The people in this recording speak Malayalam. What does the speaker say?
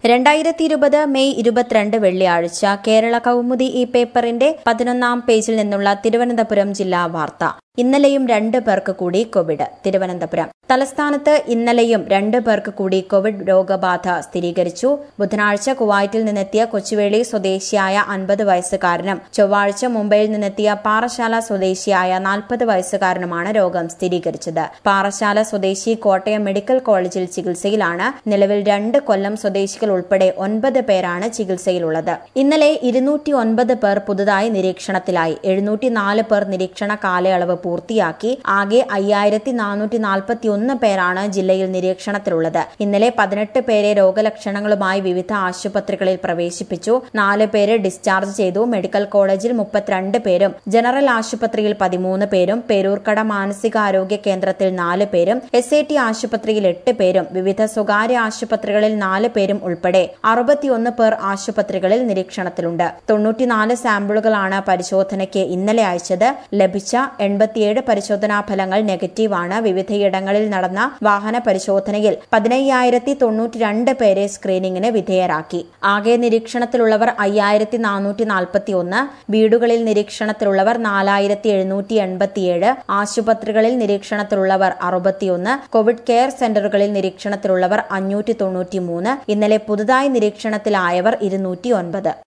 രണ്ടായിരത്തി ഇരുപത് മെയ് ഇരുപത്തിരണ്ട് വെള്ളിയാഴ്ച കേരള കൗമുദി ഈ പേപ്പറിന്റെ പതിനൊന്നാം പേജിൽ നിന്നുള്ള തിരുവനന്തപുരം ജില്ലാ വാർത്ത ഇന്നലെയും രണ്ട് പേർക്ക് കൂടി കോവിഡ് തിരുവനന്തപുരം തലസ്ഥാനത്ത് ഇന്നലെയും രണ്ട് പേർക്ക് കൂടി കോവിഡ് രോഗബാധ സ്ഥിരീകരിച്ചു ബുധനാഴ്ച കുവൈറ്റിൽ നിന്നെത്തിയ കൊച്ചുവേളി സ്വദേശിയായ അൻപത് വയസ്സുകാരനും ചൊവ്വാഴ്ച മുംബൈയിൽ നിന്നെത്തിയ പാറശാല സ്വദേശിയായ നാൽപ്പത് വയസ്സുകാരനുമാണ് രോഗം സ്ഥിരീകരിച്ചത് പാറശാല സ്വദേശി കോട്ടയം മെഡിക്കൽ കോളേജിൽ ചികിത്സയിലാണ് നിലവിൽ രണ്ട് കൊല്ലം സ്വദേശികൾ ഉൾപ്പെടെ ഒൻപത് പേരാണ് ചികിത്സയിലുള്ളത് ഇന്നലെ ഇരുന്നൂറ്റി ഒൻപത് പേർ പുതുതായി നിരീക്ഷണത്തിലായി എഴുന്നൂറ്റിനാല് പേർ നിരീക്ഷണ കാലയളവ് പൂർത്തിയാക്കി ആകെ അയ്യായിരത്തി നാനൂറ്റി നാൽപ്പത്തി ഒന്ന് പേരാണ് ജില്ലയിൽ നിരീക്ഷണത്തിലുള്ളത് ഇന്നലെ പതിനെട്ട് പേരെ രോഗലക്ഷണങ്ങളുമായി വിവിധ ആശുപത്രികളിൽ പ്രവേശിപ്പിച്ചു നാല് പേര് ഡിസ്ചാർജ് ചെയ്തു മെഡിക്കൽ കോളേജിൽ മുപ്പത്തിരണ്ട് പേരും ജനറൽ ആശുപത്രിയിൽ പതിമൂന്ന് പേരും പേരൂർക്കട മാനസികാരോഗ്യ കേന്ദ്രത്തിൽ നാല് പേരും എസ് ഐ ടി ആശുപത്രിയിൽ എട്ട് പേരും വിവിധ സ്വകാര്യ ആശുപത്രികളിൽ നാല് പേരും ഉൾപ്പെടെ അറുപത്തിയൊന്ന് പേർ ആശുപത്രികളിൽ നിരീക്ഷണത്തിലുണ്ട് തൊണ്ണൂറ്റിനാല് സാമ്പിളുകളാണ് പരിശോധനയ്ക്ക് ഇന്നലെ അയച്ചത് ലഭിച്ച എൺപത്തിയേഴ് പരിശോധനാ ഫലങ്ങൾ നെഗറ്റീവാണ് വിവിധയിടങ്ങളിൽ നടന്ന വാഹന പരിശോധനയിൽ പതിനയ്യായിരത്തി തൊണ്ണൂറ്റിരണ്ട് പേരെ സ്ക്രീനിംഗിന് വിധേയരാക്കി ആകെ നിരീക്ഷണത്തിലുള്ളവർ അയ്യായിരത്തി നാനൂറ്റി നാൽപ്പത്തി ഒന്ന് വീടുകളിൽ നിരീക്ഷണത്തിലുള്ളവർ നാലായിരത്തി എഴുന്നൂറ്റി എൺപത്തിയേഴ് ആശുപത്രികളിൽ നിരീക്ഷണത്തിലുള്ളവർ അറുപത്തിയൊന്ന് കോവിഡ് കെയർ സെന്ററുകളിൽ നിരീക്ഷണത്തിലുള്ളവർ അഞ്ഞൂറ്റി തൊണ്ണൂറ്റിമൂന്ന് ഇന്നലെ പുതുതായി നിരീക്ഷണത്തിലായവർ ഇരുന്നൂറ്റി ഒൻപത്